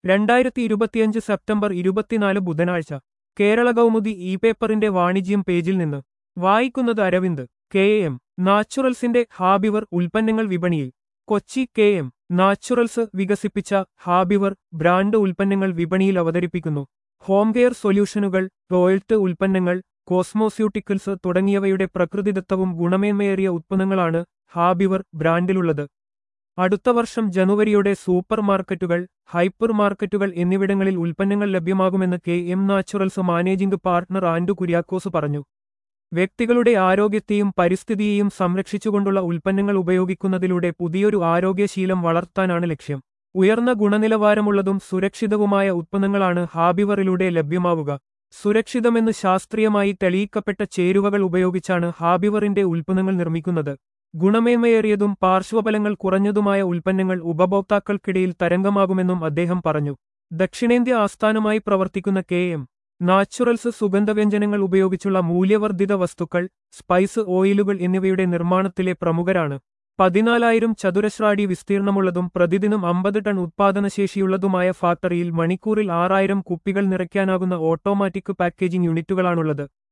രണ്ടായിരത്തി ഇരുപത്തിയഞ്ച് സെപ്റ്റംബർ ഇരുപത്തിനാല് ബുധനാഴ്ച കേരള കൗമുദി ഇ പേപ്പറിന്റെ വാണിജ്യം പേജിൽ നിന്ന് വായിക്കുന്നത് അരവിന്ദ് കെ എം നാച്ചുറൽസിന്റെ ഹാബിവർ ഉൽപ്പന്നങ്ങൾ വിപണിയിൽ കൊച്ചി കെ എം നാച്ചുറൽസ് വികസിപ്പിച്ച ഹാബിവർ ബ്രാൻഡ് ഉൽപ്പന്നങ്ങൾ വിപണിയിൽ അവതരിപ്പിക്കുന്നു ഹോം കെയർ സൊല്യൂഷനുകൾ ടോയ്ലറ്റ് ഉൽപ്പന്നങ്ങൾ കോസ്മോസ്യൂട്ടിക്കൽസ് തുടങ്ങിയവയുടെ പ്രകൃതിദത്തവും ഗുണമേന്മയേറിയ ഉത്പന്നങ്ങളാണ് ഹാബിവർ ബ്രാൻഡിലുള്ളത് അടുത്ത വർഷം ജനുവരിയോടെ സൂപ്പർ മാർക്കറ്റുകൾ ഹൈപ്പർ മാർക്കറ്റുകൾ എന്നിവിടങ്ങളിൽ ഉൽപ്പന്നങ്ങൾ ലഭ്യമാകുമെന്ന് K M Naturals managing partner Andu Kuriakose പറഞ്ഞു വ്യക്തികളുടെ ആരോഗ്യത്തെയും പരിസ്ഥിതിയെയും സംരക്ഷിച്ചുകൊണ്ടുള്ള ഉൽപ്പന്നങ്ങൾ ഉപയോഗിക്കുന്നതിലൂടെ പുതിയൊരു ആരോഗ്യശീലം വളർത്താനാണ് ലക്ഷ്യം ഉയർന്ന ഗുണനിലവാരമുള്ളതും സുരക്ഷിതവുമായ ഉത്പന്നങ്ങളാണ് ഹാബിവറിലൂടെ ലഭ്യമാവുക സുരക്ഷിതമെന്ന് ശാസ്ത്രീയമായി തെളിയിക്കപ്പെട്ട ചേരുവകൾ ഉപയോഗിച്ചാണ് ഹാബിവറിന്റെ ഉൽപ്പന്നങ്ങൾ നിർമ്മിക്കുന്നത് ഗുണമേന്മയേറിയതും പാർശ്വഫലങ്ങൾ കുറഞ്ഞതുമായ ഉൽപ്പന്നങ്ങൾ ഉപഭോക്താക്കൾക്കിടയിൽ തരംഗമാകുമെന്നും അദ്ദേഹം പറഞ്ഞു ദക്ഷിണേന്ത്യ ആസ്ഥാനമായി പ്രവർത്തിക്കുന്ന കെ എം നാച്ചുറൽസ് സുഗന്ധവ്യഞ്ജനങ്ങൾ ഉപയോഗിച്ചുള്ള മൂല്യവർദ്ധിത വസ്തുക്കൾ സ്പൈസ് ഓയിലുകൾ എന്നിവയുടെ നിർമ്മാണത്തിലെ പ്രമുഖരാണ് പതിനാലായിരം ചതുരശ്രാടി വിസ്തീർണമുള്ളതും പ്രതിദിനം അമ്പത് ടൺ ഉത്പാദനശേഷിയുള്ളതുമായ ഫാക്ടറിയിൽ മണിക്കൂറിൽ ആറായിരം കുപ്പികൾ നിറയ്ക്കാനാകുന്ന ഓട്ടോമാറ്റിക് പാക്കേജിംഗ് യൂണിറ്റുകളാണുള്ളത്